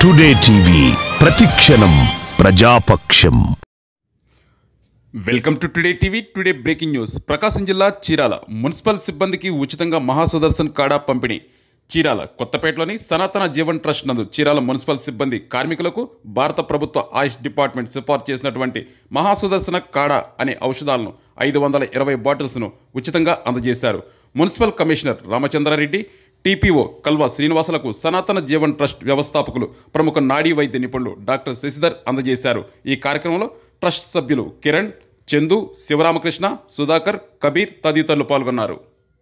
today TV ప్రతిక్షణం ప్రజాపక్షం welcome to today TV today breaking news Prakasam జిల్లా చీరాల మున్సిపల్ సిబ్బందికి ఉచితంగా మహాసుదర్శన్ కాడా పంపిణీ చీరాల కొత్తపేటలోని సనాతన జీవన్ ట్రస్ట్ నందు చీరాల మున్సిపల్ సిబ్బంది కార్మికులకు భారత ప్రభుత్వ ఆయుష్ డిపార్ట్మెంట్ సిఫార్సు చేసినటువంటి మహాసుదర్శన కాడా అనే ఔషధాలను ఐదు వందల ఇరవై బాటిల్స్ను ఉచితంగా అందజేశారు municipal commissioner Ramachandra Reddy TPO Kalva శ్రీనివాసులకు సనాతన జీవన్ ట్రస్ట్ వ్యవస్థాపకులు ప్రముఖ నాడీ వైద్య నిపుణులు డాక్టర్ శశిధర్ అందజేశారు ఈ కార్యక్రమంలో ట్రస్ట్ సభ్యులు కిరణ్ చందు శివరామకృష్ణ సుధాకర్ కబీర్ తదితరులు పాల్గొన్నారు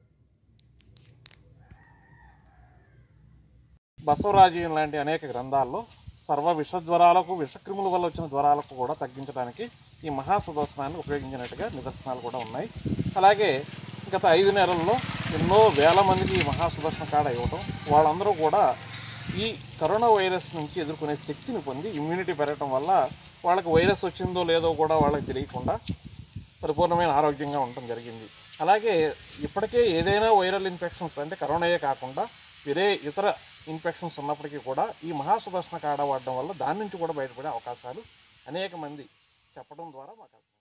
బసవరాజీయం లాంటి అనేక గ్రంథాల్లో సర్వ విష జ్వరాలకు విషక్రిముల వల్ల వచ్చిన జ్వరాలకు కూడా తగ్గించడానికి ఈ మహాసుదర్శనాన్ని ఉపయోగించినట్టుగా నిదర్శనాలు కూడా ఉన్నాయి అలాగే గత ఐదు నెలల్లో ఎన్నో వేల మందికి ఈ మహాసుదర్శన కాడ ఇవ్వటం వాళ్ళందరూ కూడా ఈ కరోనా వైరస్ నుంచి ఎదుర్కొనే శక్తిని పొంది ఇమ్యూనిటీ పెరగటం వల్ల వాళ్ళకి వైరస్ వచ్చిందో లేదో కూడా వాళ్ళకి తెలియకుండా పరిపూర్ణమైన ఆరోగ్యంగా ఉండటం జరిగింది అలాగే ఇప్పటికే ఏదైనా వైరల్ ఇన్ఫెక్షన్స్ అంటే కరోనాయే కాకుండా వేరే ఇతర ఇన్ఫెక్షన్స్ ఉన్నప్పటికీ కూడా ఈ మహాసుదర్శన కాడ వాడడం వల్ల దాని నుంచి కూడా బయటపడే అవకాశాలు అనేక మంది చెప్పడం ద్వారా మాకు